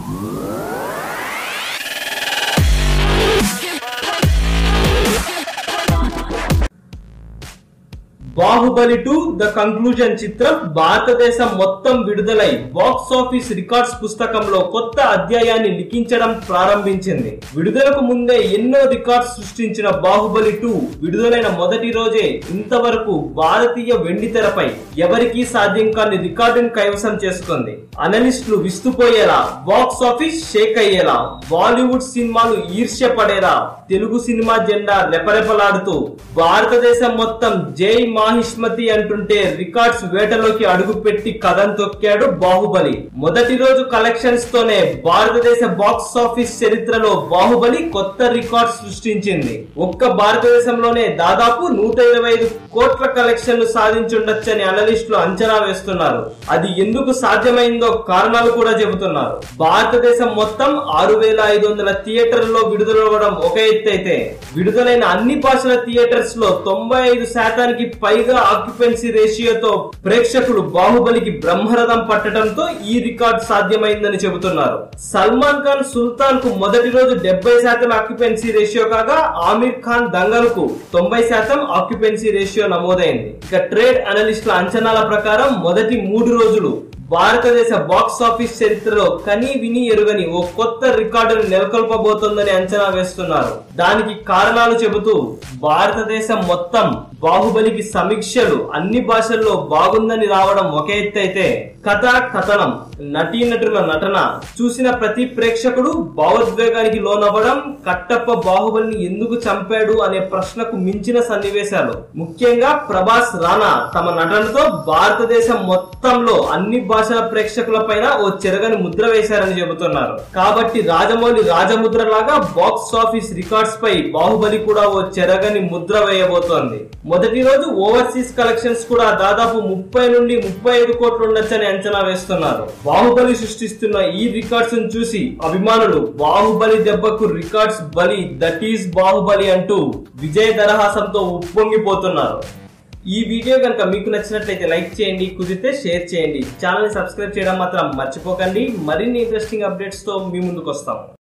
Baahubali to the conclusion చిత్రం భారతదేశం మొత్తం విడుదలై బాక్స్ ఆఫీస్ రికార్డ్స్ పుస్తకంలో కొత్త అధ్యాయాన్ని లిఖించడం ప్రారంభించింది విడుదలకు ముందే ఎన్నో రికార్డ్స్ సృష్టించిన బాహుబలి టూ విడుదలైన మొదటి రోజే ఇంతవరకు భారతీయ వెండితెరపై ఎవరికీ సాధ్యం కాని రికార్డును కైవసం చేసుకుంది అనలిస్టులు విస్తుపోయేలా బాక్స్ ఆఫీస్ షేక్ అయ్యేలా బాలీవుడ్ సినిమాలు ఈర్ష్య పడేలా తెలుగు సినిమా జెండా రెపరెపలాడుతూ భారతదేశం మొత్తం జై మాహిష్మతి అంటుంటే రికార్డ్స్ వేటలోకి అడుగుపెట్టి కథం తొక్కాడు బాహుబలి మొదటి రోజు కలెక్షన్స్ తోనే భారతదేశ బాక్స్ ఆఫీస్ చరిత్రలో బాహుబలి కొత్త రికార్డ్ సృష్టించింది ఒక్క భారతదేశంలోనే దాదాపు నూట ఇరవై ఐదు కోట్ల కలెక్షన్లు సాధించుండొచ్చని అనలిస్టులు అంచనా వేస్తున్నారు అది ఎందుకు సాధ్యమైందో కారణాలు కూడా చెబుతున్నారు భారతదేశం మొత్తం ఆరు వేల ఐదు వందల థియేటర్లలో విడుదలవ్వడం ఒక ఎత్తు అయితే విడుదలైన అన్ని భాషల థియేటర్స్ లో తొంభై ఐదు శాతానికి పైగా ఆక్యుపెన్సీ రేషియోతో ప్రేక్షకులు బాహుబలికి బ్రహ్మరథం పట్టడంతో ఈ రికార్డ్ సాధ్యమైందని చెబుతున్నారు సల్మాన్ ఖాన్ సుల్తాన్ కు మొదటి రోజు డెబ్బై శాతం ఆక్యుపెన్సీ రేషియో కాగా ఆమిర్ ఖాన్ దంగల్కు తొంభై శాతం ఆక్యుపెన్సీ రేషియో నమోదైంది ఇక ట్రేడ్ అనలిస్టుల అంచనాల ప్రకారం మొదటి మూడు రోజులు భారతదేశ బాక్స్ ఆఫీస్ చరిత్రలో కని విని ఎరుగని ఓ కొత్త రికార్డును నెలకొల్పబోతోందని అంచనా వేస్తున్నారు దానికి కారణాలు చెబుతూ భారతదేశం మొత్తం బాహుబలికి సమీక్షలు అన్ని భాషల్లో బాగుందని రావడం ఒక ఎత్తు అయితే కథ కథనం నటీనటుల నటన చూసిన ప్రతి ప్రేక్షకుడు భావోద్వేగానికి లోనవ్వడం కట్టప్ప బాహుబలిని ఎందుకు చంపాడు అనే ప్రశ్నకు మించిన సన్నివేశాలు ముఖ్యంగా ప్రభాస్ రానా తమ నటనతో భారతదేశం మొత్తంలో అన్ని భాషల ప్రేక్షకుల పైన ఓ చెరగని ముద్ర వేశారని చెబుతున్నారు కాబట్టి రాజమౌళి రాజముద్ర లాగా బాక్స్ ఆఫీస్ రికార్డ్స్ పై బాహుబలి కూడా ఓ చెరగని ముద్ర వేయబోతోంది మొదటి రోజు ఓవర్సీస్ కలెక్షన్స్ కూడా దాదాపు ముప్పై నుండి ముప్పై ఐదు కోట్లు ఉండొచ్చని అంచనా వేస్తున్నారు బాహుబలి సృష్టిస్తున్న ఈ రికార్డ్స్ చూసి అభిమానులు బాహుబలి దెబ్బకు రికార్డ్స్ బలి దట్ ఈస్ బాహుబలి అంటూ విజయ దరహాసంతో ఉప్పొంగిపోతున్నారు ఈ వీడియో కనుక మీకు నచ్చినట్లయితే లైక్ చేయండి కుదిరితే షేర్ చేయండి ఛానల్ ని సబ్స్క్రైబ్ చేయడం మాత్రం మర్చిపోకండి మరిన్ని ఇంట్రెస్టింగ్ అప్డేట్స్ తో మీ ముందుకు వస్తాం